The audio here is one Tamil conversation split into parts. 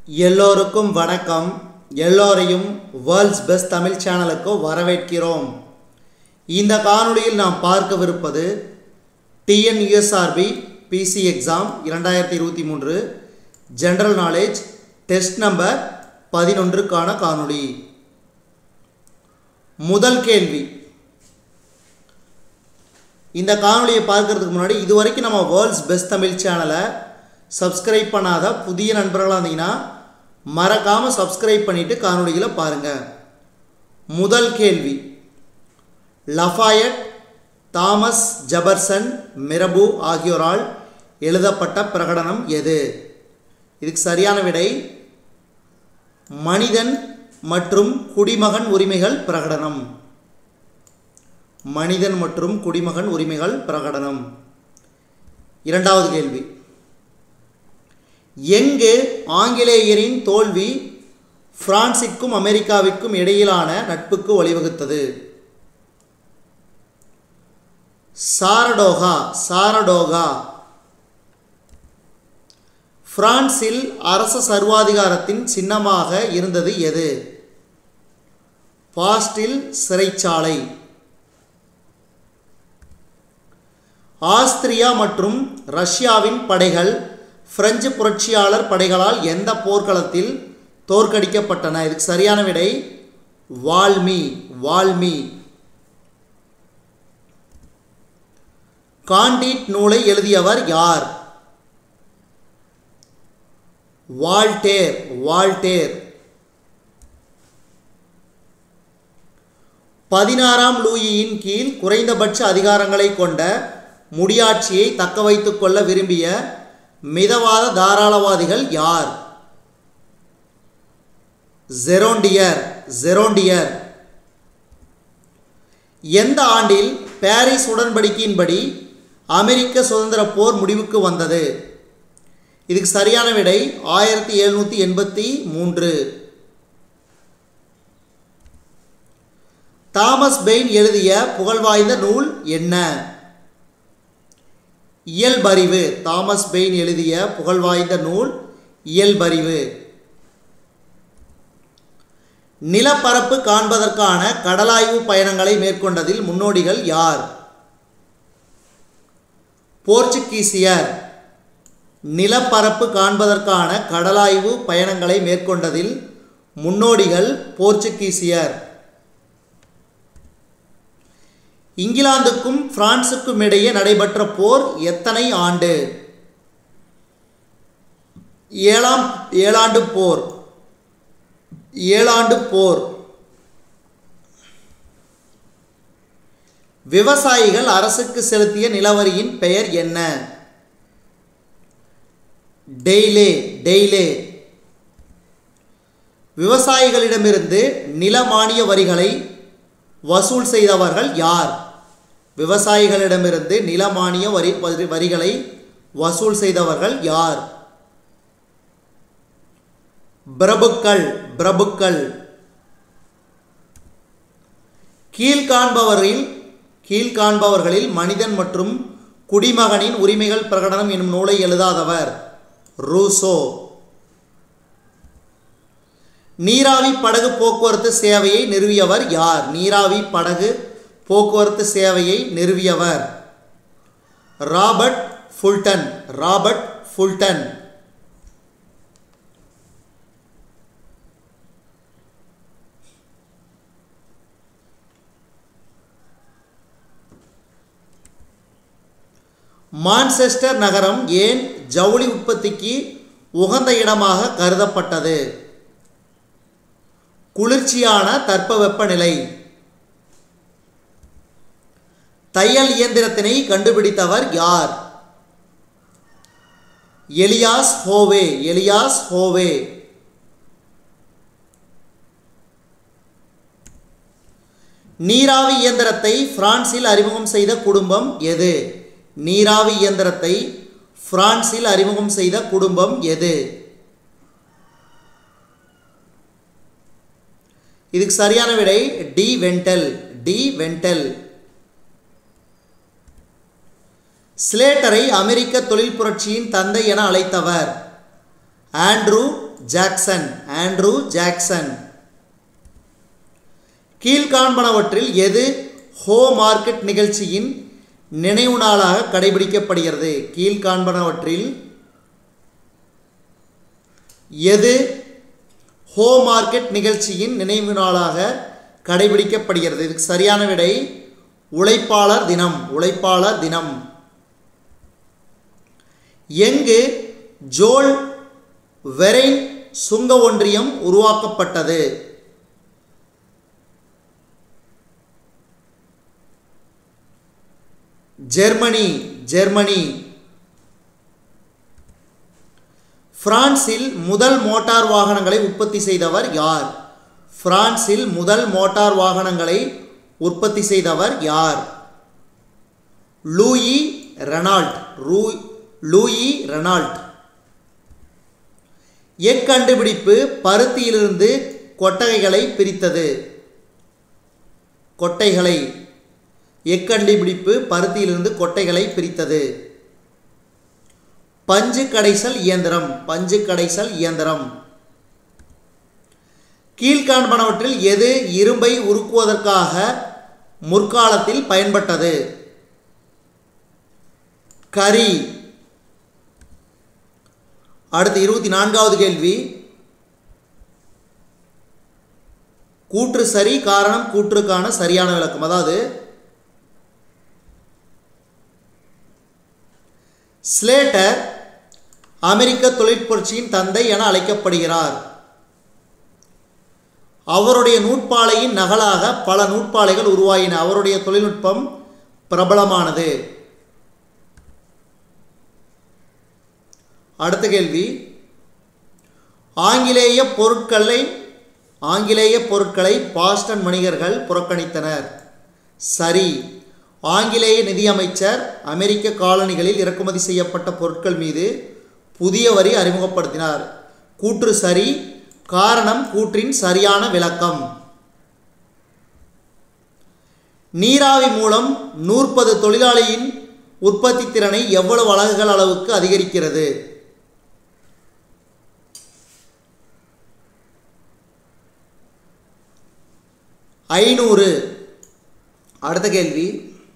எல்லோருக்கும் வணக்கம் எல்லோரையும் வேர்ல்ட்ஸ் பெஸ்ட் தமிழ் சேனலுக்கு வரவேற்கிறோம் இந்த காணொளியில் நாம் பார்க்கவிருப்பது டிஎன்யூஎஸ்ஆர்பி பிசி எக்ஸாம் இரண்டாயிரத்தி இருபத்தி மூன்று ஜென்ரல் நாலேஜ் டெஸ்ட் நம்பர் பதினொன்றுக்கான காணொளி முதல் கேள்வி இந்த காணொளியை பார்க்கறதுக்கு முன்னாடி இது வரைக்கும் நம்ம வேர்ல்ட்ஸ் பெஸ்ட் தமிழ் சேனலை சப்ஸ்கிரைப் பண்ணாத புதிய நண்பர்களாக இருந்தீங்கன்னா மறக்காமல் சப்ஸ்கிரைப் பண்ணிவிட்டு காணொளிகளை பாருங்கள் முதல் கேள்வி லஃபாயட் தாமஸ் ஜபர்சன் மிரபு ஆகியோரால் எழுதப்பட்ட பிரகடனம் எது இதுக்கு சரியான விடை மனிதன் மற்றும் குடிமகன் உரிமைகள் பிரகடனம் மனிதன் மற்றும் குடிமகன் உரிமைகள் பிரகடனம் இரண்டாவது கேள்வி எங்கு ஆங்கிலேயரின் தோல்வி பிரான்சிற்கும் அமெரிக்காவிற்கும் இடையிலான நட்புக்கு வழிவகுத்தது சாரடோகா சாரடோகா பிரான்சில் அரச சர்வாதிகாரத்தின் சின்னமாக இருந்தது எது பாஸ்டில் சிறைச்சாலை ஆஸ்திரியா மற்றும் ரஷ்யாவின் படைகள் பிரெஞ்சு புரட்சியாளர் படைகளால் எந்த போர்க்களத்தில் தோற்கடிக்கப்பட்டன இதுக்கு சரியான விடை வால்மி வால்மி காண்டீட் நூலை எழுதியவர் யார் வால்டேர் வால்டேர் பதினாறாம் லூயியின் கீழ் குறைந்தபட்ச அதிகாரங்களை கொண்ட முடியாட்சியை தக்க வைத்துக் கொள்ள விரும்பிய மிதவாத தாராளவாதிகள் யார் ஜெரோண்டியர் ஜெரோண்டியர் எந்த ஆண்டில் பாரிஸ் உடன்படிக்கையின்படி அமெரிக்க சுதந்திர போர் முடிவுக்கு வந்தது இதுக்கு சரியான விடை ஆயிரத்தி எழுநூற்றி எண்பத்தி மூன்று தாமஸ் பெயின் எழுதிய புகழ்வாய்ந்த நூல் என்ன இயல்பறிவு தாமஸ் பெயின் எழுதிய புகழ்வாய்ந்த நூல் இயல்பறிவு நிலப்பரப்பு காண்பதற்கான கடலாய்வு பயணங்களை மேற்கொண்டதில் முன்னோடிகள் யார் போர்ச்சுகீசியர் நிலப்பரப்பு காண்பதற்கான கடலாய்வு பயணங்களை மேற்கொண்டதில் முன்னோடிகள் போர்ச்சுகீசியர் இங்கிலாந்துக்கும் பிரான்சுக்கும் இடையே நடைபெற்ற போர் எத்தனை ஆண்டு ஏழாம் ஏழாண்டு போர் ஏழாண்டு போர் விவசாயிகள் அரசுக்கு செலுத்திய நிலவரியின் பெயர் என்ன டெய்லே டெய்லே விவசாயிகளிடமிருந்து நில மானிய வரிகளை வசூல் செய்தவர்கள் யார் விவசாயிகளிடமிருந்து நில மானிய வரி வரிகளை வசூல் செய்தவர்கள் யார் பிரபுக்கள் பிரபுக்கள் கீழ்காண்பவரில் கீழ்காண்பவர்களில் மனிதன் மற்றும் குடிமகனின் உரிமைகள் பிரகடனம் என்னும் நூலை எழுதாதவர் ரூசோ நீராவி படகு போக்குவரத்து சேவையை நிறுவியவர் யார் நீராவி படகு போக்குவரத்து சேவையை நிறுவியவர் Robert Fulton Robert Fulton Manchester நகரம் ஏன் ஜவுளி உற்பத்திக்கு உகந்த இடமாக கருதப்பட்டது குளிர்ச்சியான தட்பவெப்பநிலை தையல் இயந்திரத்தினை கண்டுபிடித்தவர் யார் எலியாஸ் ஹோவே எலியாஸ் ஹோவே நீராவி இயந்திரத்தை பிரான்சில் அறிமுகம் செய்த குடும்பம் எது நீராவி இயந்திரத்தை பிரான்சில் அறிமுகம் செய்த குடும்பம் எது இதுக்கு சரியான விடை டி வென்டல் டி வென்டல் ஸ்லேட்டரை அமெரிக்க தொழில் புரட்சியின் தந்தை என அழைத்தவர் ஆண்ட்ரூ ஜாக்சன் ஆண்ட்ரூ ஜாக்சன் கீழ்காண்பனவற்றில் எது ஹோ மார்க்கெட் நிகழ்ச்சியின் நினைவு நாளாக கடைபிடிக்கப்படுகிறது கீழ்காண்பனவற்றில் எது ஹோ மார்க்கெட் நிகழ்ச்சியின் நினைவு நாளாக கடைபிடிக்கப்படுகிறது இதுக்கு சரியான விடை உழைப்பாளர் தினம் உழைப்பாளர் தினம் எங்கு ஜோல் வெரைன் சுங்க ஒன்றியம் உருவாக்கப்பட்டது ஜெர்மனி ஜெர்மனி பிரான்சில் முதல் மோட்டார் வாகனங்களை உற்பத்தி செய்தவர் யார் பிரான்சில் முதல் மோட்டார் வாகனங்களை உற்பத்தி செய்தவர் யார் லூயி ரெனால்ட் ரூ லூயி ரெனால்ட் எக்கண்டுபிடிப்பு பருத்தியிலிருந்து கொட்டகைகளை பிரித்தது கொட்டைகளை எக்கண்டுபிடிப்பு பருத்தியிலிருந்து கொட்டைகளை பிரித்தது பஞ்சு கடைசல் இயந்திரம் பஞ்சு கடைசல் இயந்திரம் கீழ்காண்பனவற்றில் எது இரும்பை உருக்குவதற்காக முற்காலத்தில் பயன்பட்டது கரி அடுத்து இருபத்தி நான்காவது கேள்வி கூற்று சரி காரணம் கூற்றுக்கான சரியான விளக்கம் அதாவது ஸ்லேட்டர் அமெரிக்க தொழிற்புரட்சியின் தந்தை என அழைக்கப்படுகிறார் அவருடைய நூற்பாலையின் நகலாக பல நூற்பாலைகள் உருவாயின அவருடைய தொழில்நுட்பம் பிரபலமானது அடுத்த கேள்வி ஆங்கிலேய பொருட்களை ஆங்கிலேய பொருட்களை பாஸ்டன் வணிகர்கள் புறக்கணித்தனர் சரி ஆங்கிலேய நிதியமைச்சர் அமெரிக்க காலனிகளில் இறக்குமதி செய்யப்பட்ட பொருட்கள் மீது புதிய வரி அறிமுகப்படுத்தினார் கூற்று சரி காரணம் கூற்றின் சரியான விளக்கம் நீராவி மூலம் நூற்பது தொழிலாளியின் உற்பத்தி திறனை எவ்வளவு அலகுகள் அளவுக்கு அதிகரிக்கிறது ஐநூறு அடுத்த கேள்வி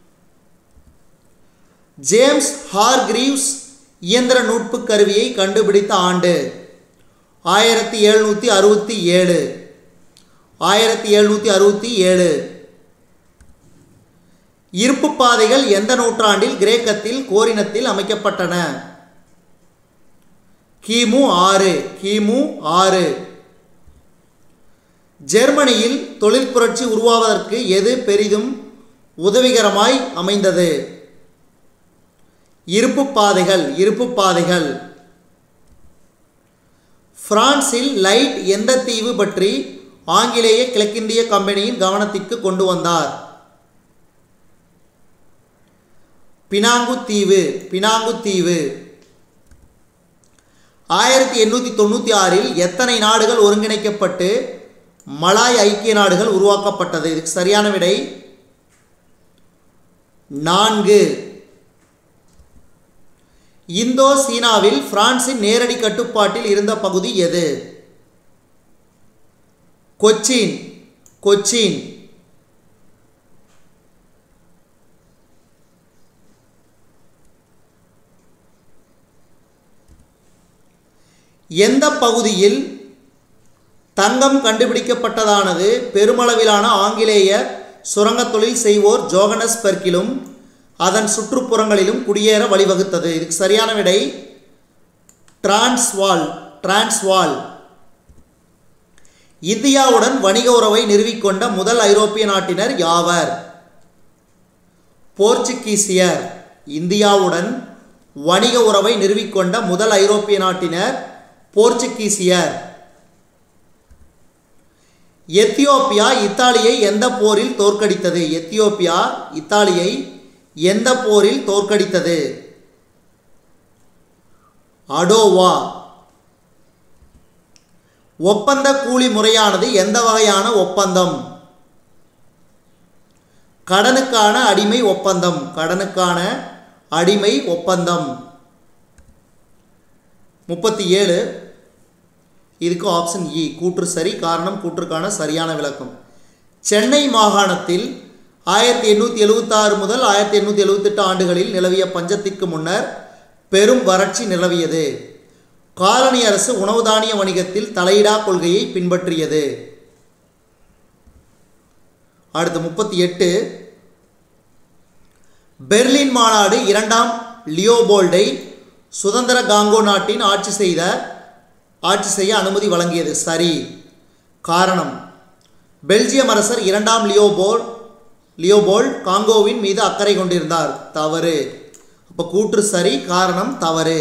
ஜேம்ஸ் ஹார்கிரீவ்ஸ் இயந்திர நூட்பு கருவியை கண்டுபிடித்த ஆண்டு ஆயிரத்தி எழுநூற்றி அறுபத்தி ஏழு ஆயிரத்தி எழுநூற்றி அறுபத்தி ஏழு இருப்பு பாதைகள் எந்த நூற்றாண்டில் கிரேக்கத்தில் கோரினத்தில் அமைக்கப்பட்டன கிமு ஆறு கிமு ஆறு ஜெர்மனியில் தொழில் புரட்சி உருவாவதற்கு எது பெரிதும் உதவிகரமாய் அமைந்தது இருப்பு பாதைகள் இருப்பு பாதைகள் பிரான்சில் லைட் எந்த தீவு பற்றி ஆங்கிலேய கிழக்கிந்திய கம்பெனியின் கவனத்திற்கு கொண்டு வந்தார் பினாங்கு தீவு பினாங்கு தீவு ஆயிரத்தி எண்ணூற்றி தொண்ணூற்றி ஆறில் எத்தனை நாடுகள் ஒருங்கிணைக்கப்பட்டு மலாய் ஐக்கிய நாடுகள் உருவாக்கப்பட்டது இதுக்கு சரியான விடை நான்கு இந்தோ சீனாவில் பிரான்சின் நேரடி கட்டுப்பாட்டில் இருந்த பகுதி எது கொச்சின் கொச்சின் எந்த பகுதியில் தங்கம் கண்டுபிடிக்கப்பட்டதானது பெருமளவிலான ஆங்கிலேய சுரங்கத் தொழில் செய்வோர் ஜோகனஸ்பெர்க்கிலும் அதன் சுற்றுப்புறங்களிலும் குடியேற வழிவகுத்தது இதுக்கு சரியான விடை டிரான்ஸ்வால் டிரான்ஸ்வால் இந்தியாவுடன் வணிக உறவை நிறுவிக்கொண்ட முதல் ஐரோப்பிய நாட்டினர் யாவர் போர்ச்சுகீசியர் இந்தியாவுடன் வணிக உறவை நிறுவிக்கொண்ட முதல் ஐரோப்பிய நாட்டினர் போர்ச்சுகீசியர் எத்தியோப்பியா இத்தாலியை எந்த போரில் தோற்கடித்தது எத்தியோப்பியா இத்தாலியை எந்த போரில் தோற்கடித்தது அடோவா ஒப்பந்த கூலி முறையானது எந்த வகையான ஒப்பந்தம் கடனுக்கான அடிமை ஒப்பந்தம் கடனுக்கான அடிமை ஒப்பந்தம் முப்பத்தி ஏழு இதுக்கு ஆப்ஷன் இ கூற்று சரி காரணம் கூற்றுக்கான சரியான விளக்கம் சென்னை மாகாணத்தில் ஆயிரத்தி எண்ணூற்றி எழுபத்தாறு முதல் ஆயிரத்தி எண்ணூற்றி எழுபத்தெட்டு ஆண்டுகளில் நிலவிய பஞ்சத்திற்கு முன்னர் பெரும் வறட்சி நிலவியது காலனி அரசு உணவு தானிய வணிகத்தில் தலையிடா கொள்கையை பின்பற்றியது அடுத்து முப்பத்தி எட்டு பெர்லின் மாநாடு இரண்டாம் லியோபோல்டை சுதந்திர காங்கோ நாட்டின் ஆட்சி செய்த ஆட்சி செய்ய அனுமதி வழங்கியது சரி காரணம் பெல்ஜியம் அரசர் இரண்டாம் லியோபோல் லியோபோல் காங்கோவின் மீது அக்கறை கொண்டிருந்தார் தவறு அப்போ கூற்று சரி காரணம் தவறு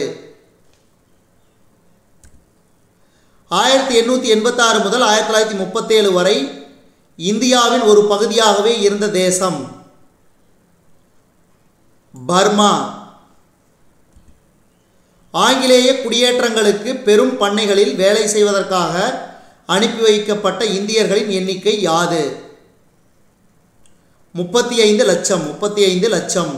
ஆயிரத்தி எண்ணூற்றி எண்பத்தாறு முதல் ஆயிரத்தி தொள்ளாயிரத்தி முப்பத்தேழு வரை இந்தியாவின் ஒரு பகுதியாகவே இருந்த தேசம் பர்மா ஆங்கிலேய குடியேற்றங்களுக்கு பெரும் பண்ணைகளில் வேலை செய்வதற்காக அனுப்பி வைக்கப்பட்ட இந்தியர்களின் எண்ணிக்கை யாது முப்பத்தி ஐந்து லட்சம் முப்பத்தி ஐந்து லட்சம்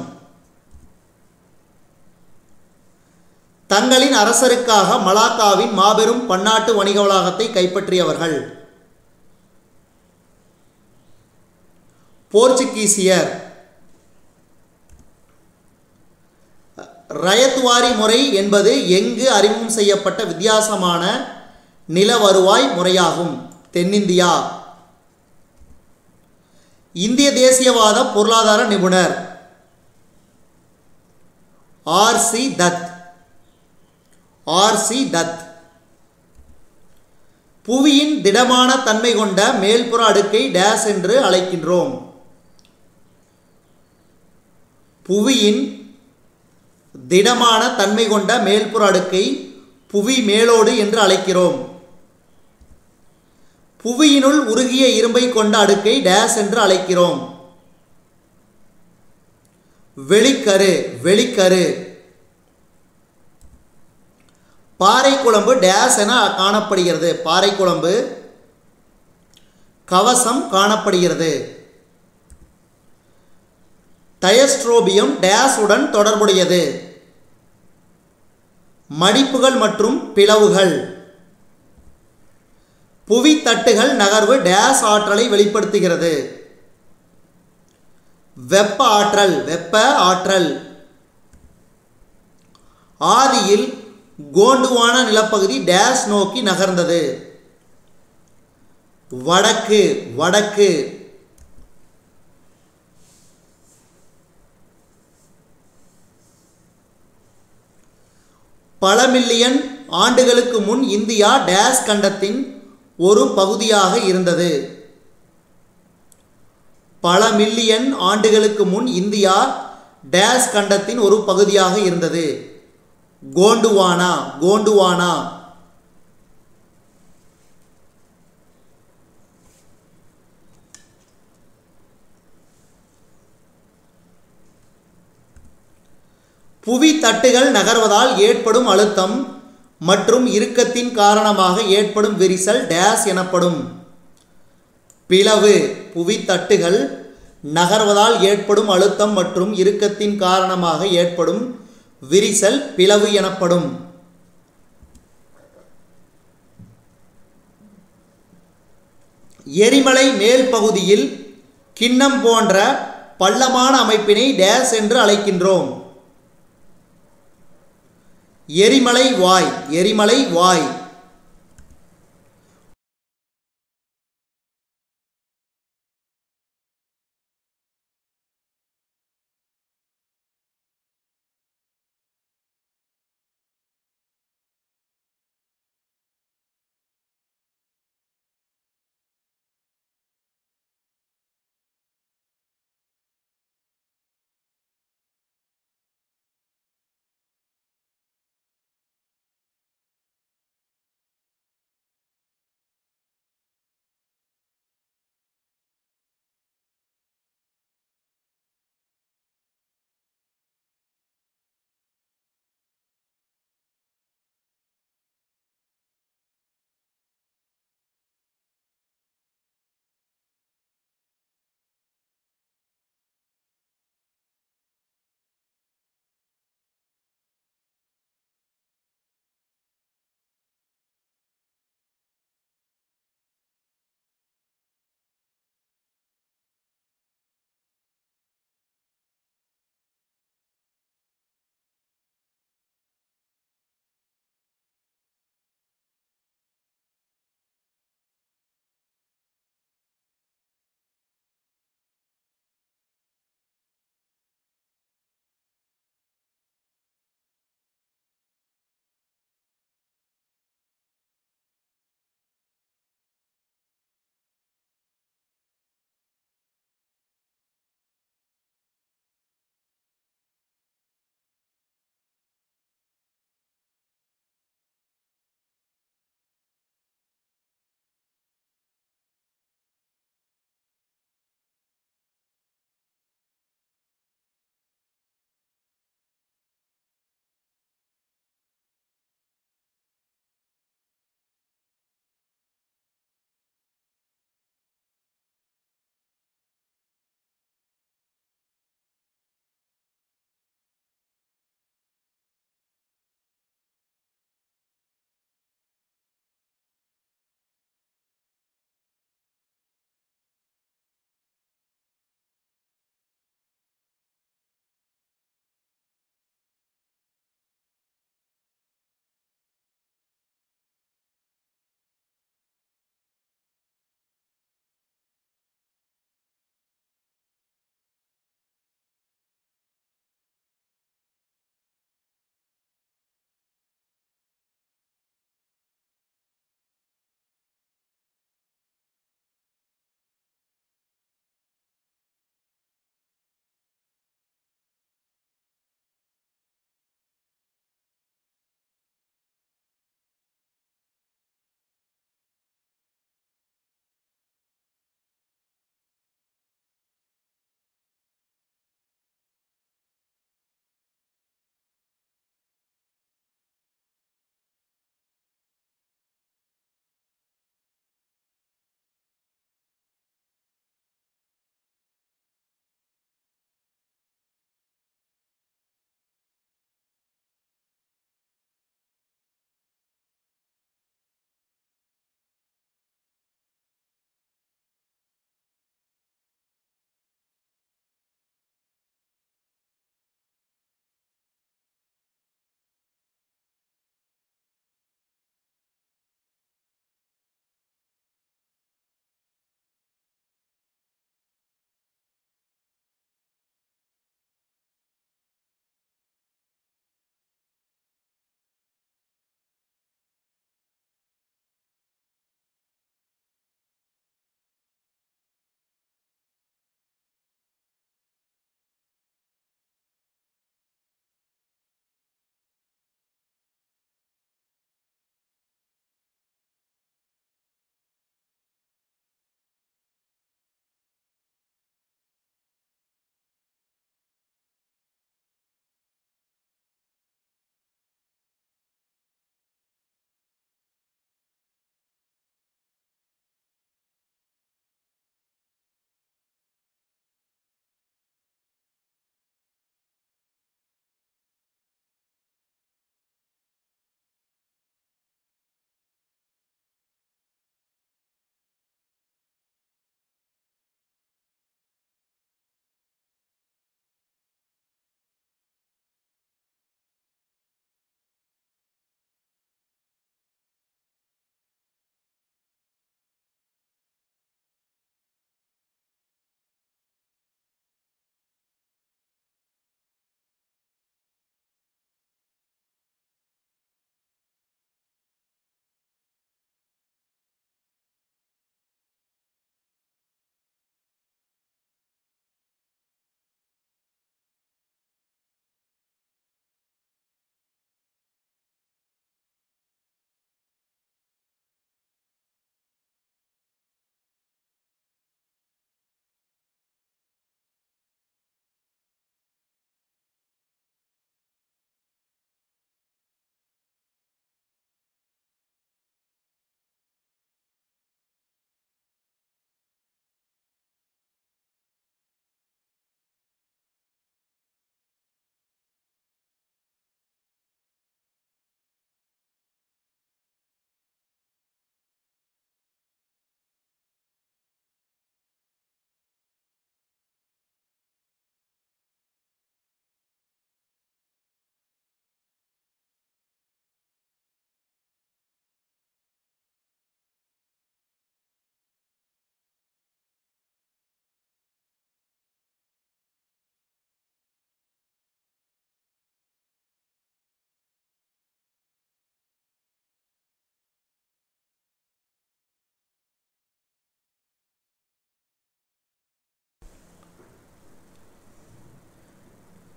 தங்களின் அரசருக்காக மலாக்காவின் மாபெரும் பன்னாட்டு வணிக வளாகத்தை கைப்பற்றியவர்கள் போர்ச்சுகீசியர் ரயத்வாரி முறை என்பது எங்கு அறிமுகம் செய்யப்பட்ட வித்தியாசமான நில வருவாய் முறையாகும் தென்னிந்தியா இந்திய தேசியவாத பொருளாதார நிபுணர் R C Dutt R C Dutt புவியின் திடமான தன்மை கொண்ட மேல்புற அடுக்கை டேஸ் என்று அழைக்கின்றோம் புவியின் திடமான தன்மை கொண்ட மேல்புற அடுக்கை புவி மேலோடு என்று அழைக்கிறோம் புவியினுள் உருகிய இரும்பை கொண்ட அடுக்கை டேஸ் என்று அழைக்கிறோம் வெளிக்கரு வெளிக்கரு பாறை குழம்பு டேஸ் என காணப்படுகிறது பாறை குழம்பு கவசம் காணப்படுகிறது டயஸ்ட்ரோபியம் டேஸ் உடன் தொடர்புடையது மடிப்புகள் மற்றும் பிளவுகள் புவி தட்டுகள் நகர்வு டேஸ் ஆற்றலை வெளிப்படுத்துகிறது வெப்ப ஆற்றல் வெப்ப ஆற்றல் ஆதியில் கோண்டுவான நிலப்பகுதி டேஸ் நோக்கி நகர்ந்தது வடக்கு வடக்கு பல மில்லியன் ஆண்டுகளுக்கு முன் இந்தியா டேஸ் கண்டத்தின் ஒரு பகுதியாக இருந்தது பல மில்லியன் ஆண்டுகளுக்கு முன் இந்தியா டேஸ் கண்டத்தின் ஒரு பகுதியாக இருந்தது கோண்டுவானா கோண்டுவானா புவி தட்டுகள் நகர்வதால் ஏற்படும் அழுத்தம் மற்றும் இறுக்கத்தின் காரணமாக ஏற்படும் விரிசல் டேஸ் எனப்படும் பிளவு புவி தட்டுகள் நகர்வதால் ஏற்படும் அழுத்தம் மற்றும் இறுக்கத்தின் காரணமாக ஏற்படும் விரிசல் பிளவு எனப்படும் எரிமலை மேல் பகுதியில் கிண்ணம் போன்ற பள்ளமான அமைப்பினை டேஸ் என்று அழைக்கின்றோம் எரிமலை வாய் எரிமலை வாய்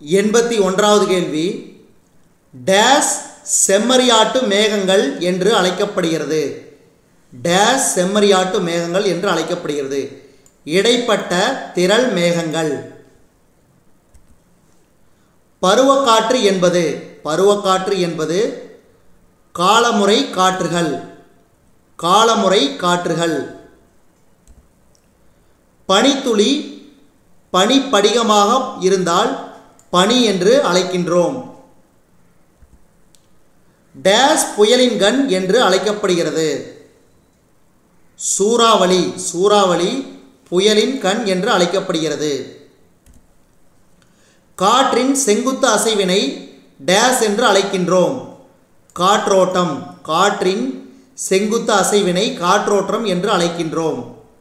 எண்பத்தி ஒன்றாவது கேள்வி டேஸ் செம்மறியாட்டு மேகங்கள் என்று அழைக்கப்படுகிறது டேஸ் செம்மறியாட்டு மேகங்கள் என்று அழைக்கப்படுகிறது இடைப்பட்ட திரள் மேகங்கள் பருவக்காற்று என்பது பருவக்காற்று என்பது காலமுறை காற்றுகள் காலமுறை காற்றுகள் பனித்துளி பனிப்படிகமாக இருந்தால் பனி என்று அழைக்கின்றோம் டேஸ் புயலின் கண் என்று அழைக்கப்படுகிறது சூறாவளி சூறாவளி புயலின் கண் என்று அழைக்கப்படுகிறது காற்றின் செங்குத்து அசைவினை டேஸ் என்று அழைக்கின்றோம் காற்றோட்டம் காற்றின் செங்குத்து அசைவினை காற்றோட்டம் என்று அழைக்கின்றோம்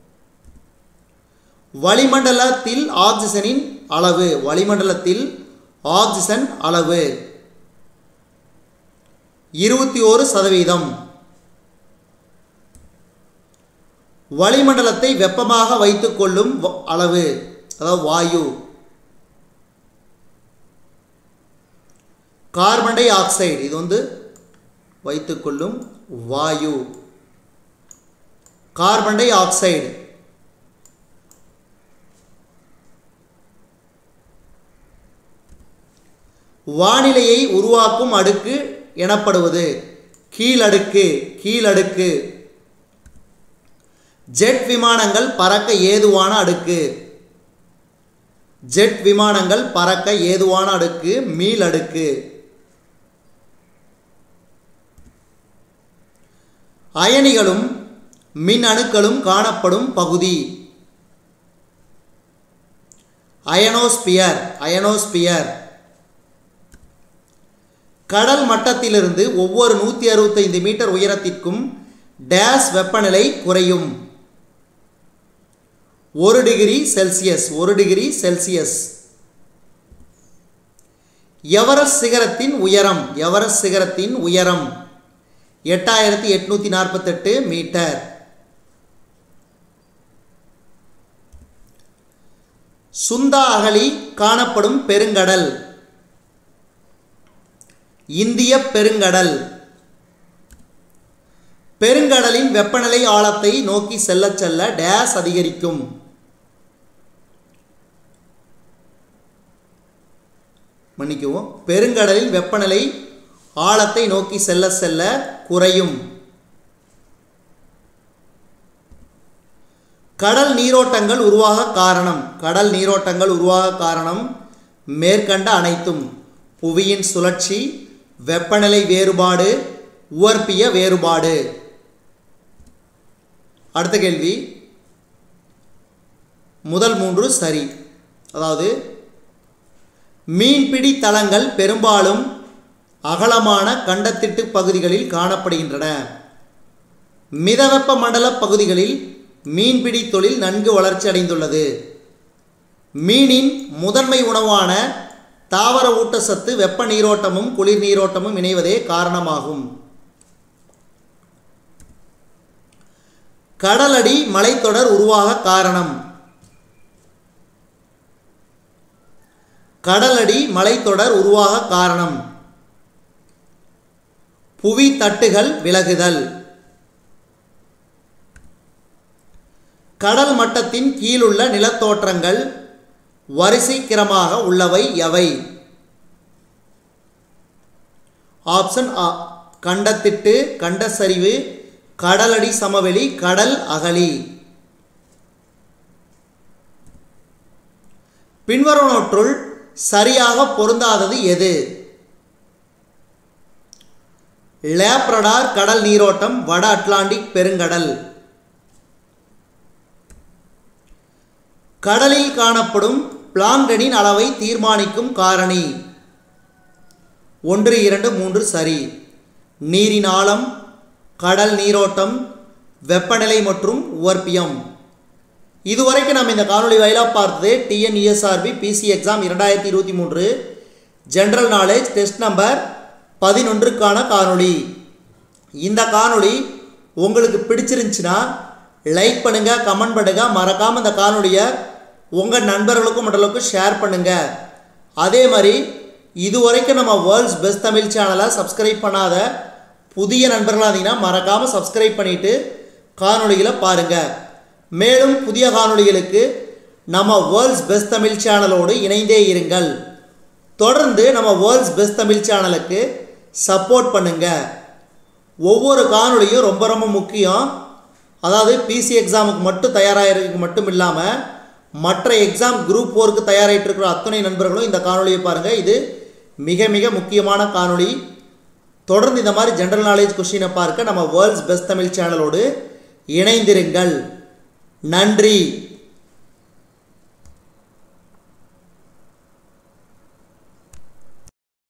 வளிமண்டலத்தில் ஆக்சிஜனின் அளவு வளிமண்டலத்தில் ஆக்சிஜன் அளவு இருபத்தி ஓரு சதவீதம் வளிமண்டலத்தை வெப்பமாக வைத்துக்கொள்ளும் வ- அளவு அதாவது வாயு கார்பன் டை ஆக்சைடு இது வந்து வைத்துக்கொள்ளும் வாயு கார்பன் டை ஆக்சைடு வானிலையை உருவாக்கும் அடுக்கு எனப்படுவது கீழடுக்கு கீழடுக்கு ஜெட் விமானங்கள் பறக்க ஏதுவான அடுக்கு ஜெட் விமானங்கள் பறக்க ஏதுவான அடுக்கு மீள் அடுக்கு அயனிகளும் மின் அணுக்களும் காணப்படும் பகுதி அயனோஸ்பியர் அயனோஸ்பியர் கடல் மட்டத்திலிருந்து ஒவ்வொரு நூற்றி அறுபத்தைந்து மீட்டர் உயரத்திற்கும் டேஸ் வெப்பநிலை குறையும் ஒரு டிகிரி செல்சியஸ் ஒரு டிகிரி செல்சியஸ் எவரெஸ்ட் சிகரத்தின் உயரம் எவரெஸ்ட் சிகரத்தின் உயரம் எட்டாயிரத்தி எட்நூற்றி நாற்பத்தெட்டு மீட்டர் சுந்தா அகழி காணப்படும் பெருங்கடல் இந்திய பெருங்கடல் பெருங்கடலின் வெப்பநிலை ஆழத்தை நோக்கி செல்லச் செல்ல டேஸ் அதிகரிக்கும் மன்னிக்கவும் பெருங்கடலில் வெப்பநிலை ஆழத்தை நோக்கி செல்ல செல்ல குறையும் கடல் நீரோட்டங்கள் உருவாக காரணம் கடல் நீரோட்டங்கள் உருவாக காரணம் மேற்கண்ட அனைத்தும் புவியின் சுழற்சி வெப்பநிலை வேறுபாடு உவர்ப்பிய வேறுபாடு அடுத்த கேள்வி முதல் மூன்று சரி அதாவது மீன்பிடி தளங்கள் பெரும்பாலும் அகலமான கண்டத்திட்டு பகுதிகளில் காணப்படுகின்றன மிதவெப்ப மண்டல பகுதிகளில் மீன்பிடி தொழில் நன்கு வளர்ச்சி அடைந்துள்ளது மீனின் முதன்மை உணவான தாவர ஊட்டச்சத்து வெப்ப நீரோட்டமும் குளிர் நீரோட்டமும் இணைவதே காரணமாகும் கடலடி மலைத்தொடர் உருவாக காரணம் கடலடி மலைத்தொடர் உருவாக காரணம் புவி தட்டுகள் விலகுதல் கடல் மட்டத்தின் கீழுள்ள நிலத்தோற்றங்கள் வரிசைக்கிரமாக உள்ளவை எவை ஆப்ஷன் ஆ கண்டத்திட்டு கண்ட சரிவு கடலடி சமவெளி கடல் அகழி பின்வருவனவற்றுள் சரியாக பொருந்தாதது எது லேப்ரடார் கடல் நீரோட்டம் வட அட்லாண்டிக் பெருங்கடல் கடலில் காணப்படும் பிளாங்டனின் அளவை தீர்மானிக்கும் காரணி ஒன்று இரண்டு மூன்று சரி நீரின் ஆழம் கடல் நீரோட்டம் வெப்பநிலை மற்றும் உவர்ப்பியம் இதுவரைக்கும் நம்ம இந்த காணொளி வாயிலாக பார்த்தது டிஎன்இஎஸ்ஆர்பி பிசி எக்ஸாம் இரண்டாயிரத்தி இருபத்தி மூன்று ஜென்ரல் நாலேஜ் டெஸ்ட் நம்பர் பதினொன்றுக்கான காணொளி இந்த காணொளி உங்களுக்கு பிடிச்சிருந்துச்சுன்னா லைக் பண்ணுங்கள் கமெண்ட் பண்ணுங்கள் மறக்காமல் இந்த காணொளியை உங்கள் நண்பர்களுக்கும் மற்றவர்களுக்கும் ஷேர் பண்ணுங்கள் அதே மாதிரி இதுவரைக்கும் நம்ம வேர்ல்ட்ஸ் பெஸ்ட் தமிழ் சேனலை சப்ஸ்கிரைப் பண்ணாத புதிய நண்பர்களாக இருந்தீங்கன்னா மறக்காமல் சப்ஸ்கிரைப் பண்ணிவிட்டு காணொளிகளை பாருங்கள் மேலும் புதிய காணொளிகளுக்கு நம்ம வேர்ல்ட்ஸ் பெஸ்ட் தமிழ் சேனலோடு இணைந்தே இருங்கள் தொடர்ந்து நம்ம வேர்ல்ட்ஸ் பெஸ்ட் தமிழ் சேனலுக்கு சப்போர்ட் பண்ணுங்கள் ஒவ்வொரு காணொளியும் ரொம்ப ரொம்ப முக்கியம் அதாவது பிசி எக்ஸாமுக்கு மட்டும் தயாராகிறதுக்கு மட்டும் இல்லாமல் மற்ற எக்ஸாம் குரூப் ஃபோருக்கு தயாராகிட்டு இருக்கிற அத்தனை நண்பர்களும் இந்த காணொளியை பாருங்கள் இது மிக மிக முக்கியமான காணொளி தொடர்ந்து இந்த மாதிரி ஜென்ரல் நாலேஜ் கொஷினை பார்க்க நம்ம வேர்ல்ட்ஸ் பெஸ்ட் தமிழ் சேனலோடு இணைந்திருங்கள் நன்றி